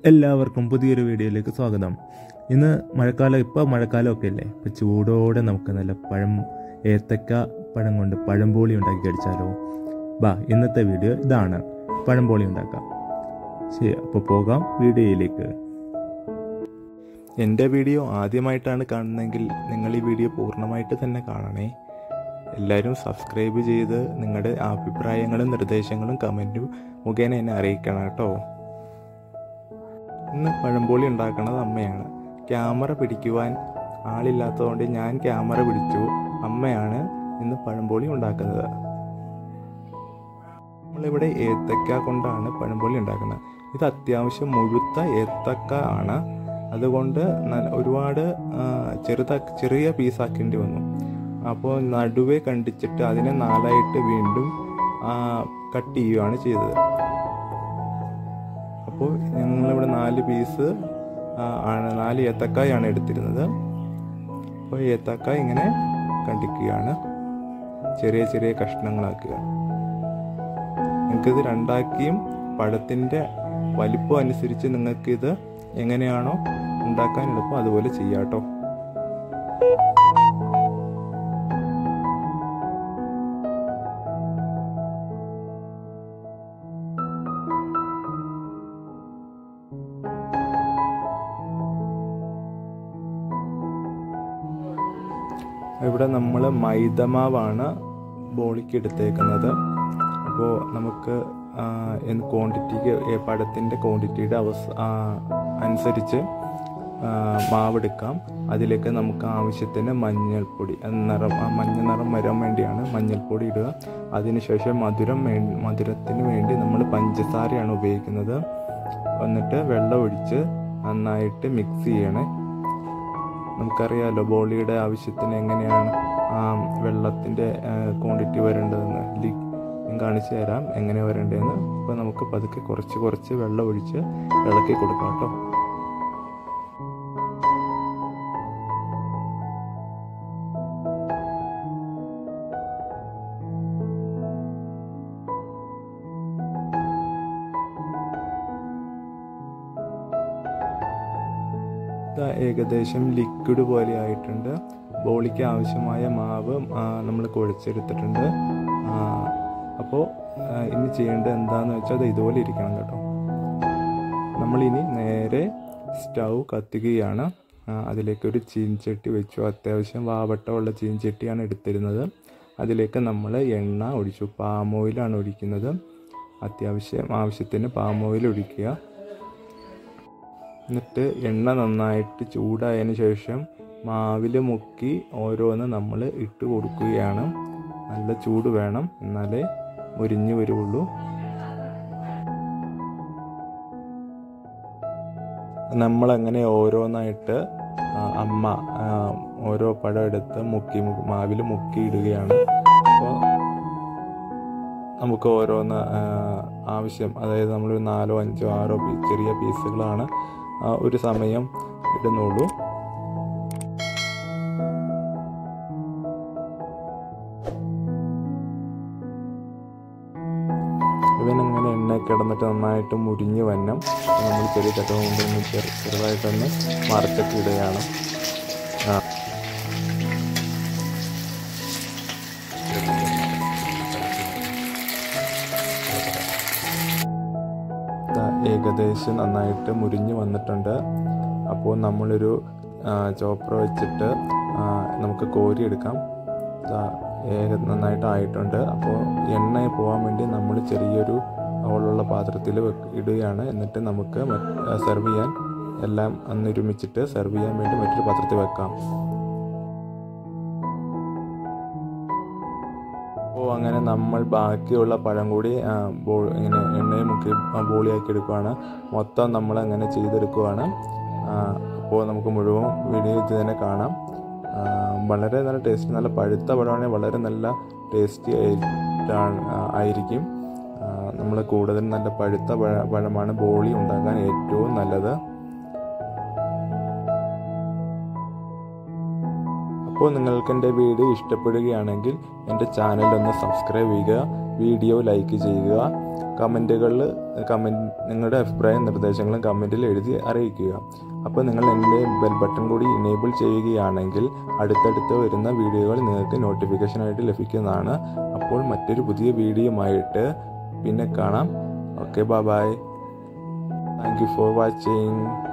എല്ലാവർക്കും പുതിയൊരു വീഡിയോയിലേക്ക് സ്വാഗതം ഇന്ന് മഴക്കാലം ഇപ്പോൾ മഴക്കാലമൊക്കെ അല്ലേ ഇപ്പോൾ ചൂടോടെ നമുക്ക് നല്ല പഴം ഏത്തക്ക പഴം കൊണ്ട് പഴംപോളി ഉണ്ടാക്കി കഴിച്ചാലോ ബാ ഇന്നത്തെ വീഡിയോ ഇതാണ് പഴംപോളി ഉണ്ടാക്കാം ശരി അപ്പോൾ പോകാം വീഡിയോയിലേക്ക് എൻ്റെ വീഡിയോ ആദ്യമായിട്ടാണ് കാണുന്നതെങ്കിൽ നിങ്ങൾ ഈ വീഡിയോ പൂർണ്ണമായിട്ട് തന്നെ കാണണേ എല്ലാവരും സബ്സ്ക്രൈബ് ചെയ്ത് നിങ്ങളുടെ അഭിപ്രായങ്ങളും നിർദ്ദേശങ്ങളും കമൻറ്റും മുഖേന എന്നെ അറിയിക്കണം കേട്ടോ ഇന്ന് പഴംപോളി ഉണ്ടാക്കുന്നത് അമ്മയാണ് ക്യാമറ പിടിക്കുവാൻ ആളില്ലാത്തതുകൊണ്ട് ഞാൻ ക്യാമറ പിടിച്ചു അമ്മയാണ് ഇന്ന് പഴംപോളി ഉണ്ടാക്കുന്നത് നമ്മളിവിടെ ഏത്തക്ക കൊണ്ടാണ് പഴംപോളി ഉണ്ടാക്കുന്നത് ഇത് അത്യാവശ്യം മുഴുത്ത ഏത്തക്ക ആണ് അതുകൊണ്ട് ന- ഒരുപാട് ആ, ചെറുതാ ചെറിയ പീസാക്കേണ്ടി വന്നു അപ്പോൾ നടുവേ കണ്ടിച്ചിട്ട് അതിനെ നാലായിട്ട് വീണ്ടും കട്ട് ചെയ്യുകയാണ് ചെയ്തത് അപ്പോൾ ഞങ്ങളിവിടെ നാല് പീസ് ആ, ആണ് നാല് ഏത്തക്കായാണ് എടുത്തിരുന്നത് അപ്പോൾ ഏത്തക്കായ ഇങ്ങനെ കണ്ടിക്കുകയാണ് ചെറിയ ചെറിയ കഷ്ണങ്ങളാക്കുക നിങ്ങൾക്കിത് രണ്ടാക്കിയും പഴത്തിൻ്റെ വലിപ്പം അനുസരിച്ച് നിങ്ങൾക്കിത് എങ്ങനെയാണോ ഉണ്ടാക്കാൻ എളുപ്പം അതുപോലെ ചെയ്യാം കേട്ടോ ഇവിടെ നമ്മൾ മൈദമാവാണ് ബോളിക്ക് എടുത്തേക്കുന്നത് അപ്പോൾ നമുക്ക് ക്വാണ്ടിറ്റിക്ക് പഴത്തിൻ്റെ ക്വാണ്ടിറ്റിയുടെ അവസ ആ, അനുസരിച്ച് ആ, മാവെടുക്കാം അതിലേക്ക് നമുക്ക് ആവശ്യത്തിന് മഞ്ഞൾപ്പൊടി അത് നിറം ആ മഞ്ഞ നിറം വരാൻ വേണ്ടിയാണ് മഞ്ഞൾപ്പൊടി ഇടുക അതിനുശേഷം മധുരം വേ മധുരത്തിന് വേണ്ടി നമ്മൾ പഞ്ചസാരയാണ് ഉപയോഗിക്കുന്നത് എന്നിട്ട് വെള്ളം ഒഴിച്ച് നന്നായിട്ട് മിക്സ് ചെയ്യണേ നമുക്കറിയാലോ ബോളിയുടെ ആവശ്യത്തിന് എങ്ങനെയാണ് ആ വെള്ളത്തിൻ്റെ ക്വാണ്ടിറ്റി വരേണ്ടതെന്ന് ലി- ഞാൻ കാണിച്ചു തരാം എങ്ങനെ വരേണ്ടതെന്ന് അപ്പോൾ നമുക്ക് പതുക്കെ കുറച്ച് കുറച്ച് വെള്ളം ഒഴിച്ച് ഇളക്കി കൊടുക്കാം കേട്ടോ ഇത് ഏകദേശം ലിക്വിഡ് പോലെ ആയിട്ടുണ്ട് ബോളിക്ക് ആവശ്യമായ മാവ് നമ്മൾ കുഴച്ചെടുത്തിട്ടുണ്ട് അപ്പോൾ ഇനി ചെയ്യേണ്ടത് എന്താണെന്ന് വെച്ചാൽ അത് ഇതുപോലെ ഇരിക്കണം കേട്ടോ നമ്മളിനി നേരെ സ്റ്റൗ കത്തുകയാണ് ആ, അതിലേക്ക് ഒരു ചീൻചട്ടി വെച്ചു അത്യാവശ്യം വാവട്ടമുള്ള ചീൻചട്ടിയാണ് എടുത്തിരുന്നത് അതിലേക്ക് നമ്മൾ എണ്ണ ഒഴിച്ചു പാം ഓയിലാണ് ഒഴിക്കുന്നത് അത്യാവശ്യം ആവശ്യത്തിന് പാം ഓയിൽ ഒഴിക്കുക എന്നിട്ട് എണ്ണ നന്നായിട്ട് ചൂടായതിന് ശേഷം മാവിൽ മുക്കി ഓരോന്ന് നമ്മൾ ഇട്ട് കൊടുക്കുകയാണ് നല്ല ചൂട് വേണം എന്നാലേ മുരിഞ്ഞു വരുള്ളൂ നമ്മളങ്ങനെ ഓരോന്നായിട്ട് ആ, അമ്മ ആ, ഓരോ പഴം എടുത്ത് മുക്കി മാവിൽ മുക്കി ഇടുകയാണ് അപ്പോൾ നമുക്ക് ഓരോന്ന് ആ, ആവശ്യം അതായത് നമ്മൾ നാലോ അഞ്ചോ ആറോ പീ- ചെറിയ പീസുകളാണ് ആ, ഒരു സമയം ഇടുന്നുള്ളൂ ഇവനങ്ങനെ എണ്ണ കിടന്നിട്ട് നന്നായിട്ട് മുരിഞ്ഞ് വന്നം നമ്മൾ ചെറിയ ചക്ക കൊണ്ടൊന്ന് ചെറു ചെറുതായിട്ടൊന്ന് മറച്ചൊക്കെ ഇടുകയാണ് ആ ദാ ഏകദേശം നന്നായിട്ട് മുരിഞ്ഞ് വന്നിട്ടുണ്ട് അപ്പോൾ നമ്മളൊരു ചോപ്പർ വെച്ചിട്ട് ആ, നമുക്ക് കോരിയെടുക്കാം ദാ ഏക നന്നായിട്ട് ആയിട്ടുണ്ട് അപ്പോൾ എണ്ണ പോകാൻ വേണ്ടി നമ്മൾ ചെറിയൊരു ഹോളുള്ള പാത്രത്തിൽ ഇടുകയാണ് എന്നിട്ട് നമുക്ക് സെർവ് ചെയ്യാൻ എല്ലാം ഒന്നൊരുമിച്ചിട്ട് സെർവ് ചെയ്യാൻ വേണ്ടി മറ്റൊരു പാത്രത്തിൽ വെക്കാം അപ്പോൾ അങ്ങനെ നമ്മൾ ബാക്കിയുള്ള പഴം കൂടി ആ, ബോൾ ഇങ്ങനെ എണ്ണയിൽ മുക്കി ആ, ബോളിയാക്കി എടുക്കുകയാണ് മൊത്തം നമ്മൾ അങ്ങനെ ചെയ്തെടുക്കുകയാണ് ആ, അപ്പോൾ നമുക്ക് മുഴുവൻ വീഡിയോ ഇത് തന്നെ കാണാം ആ, വളരെ നല്ല ടേസ്റ്റ് നല്ല പഴുത്ത പഴമാണെങ്കിൽ വളരെ നല്ല ടേസ്റ്റി ആയിട്ടാണ് ആ, ആയിരിക്കും നമ്മൾ കൂടുതൽ നല്ല പഴുത്ത പഴ പഴമാണ് ബോളി ഉണ്ടാക്കാൻ ഏറ്റവും നല്ലത് അപ്പോൾ നിങ്ങൾക്ക് എൻ്റെ വീഡിയോ ഇഷ്ടപ്പെടുകയാണെങ്കിൽ എൻ്റെ ചാനൽ ഒന്ന് സബ്സ്ക്രൈബ് ചെയ്യുക വീഡിയോ ലൈക്ക് ചെയ്യുക കമൻറ്റുകളിൽ കമൻറ്റ് നിങ്ങളുടെ അഭിപ്രായ നിർദ്ദേശങ്ങളും കമൻറ്റിൽ എഴുതി അറിയിക്കുക അപ്പോൾ നിങ്ങൾ എൻ്റെ ബെൽ ബട്ടൺ കൂടി ഇനേബിൾ ചെയ്യുകയാണെങ്കിൽ അടുത്തടുത്ത് വരുന്ന വീഡിയോകൾ നിങ്ങൾക്ക് നോട്ടിഫിക്കേഷനായിട്ട് ലഭിക്കുന്നതാണ് അപ്പോൾ മറ്റൊരു പുതിയ വീഡിയോയുമായിട്ട് പിന്നെ കാണാം okay bye bye thank you for watching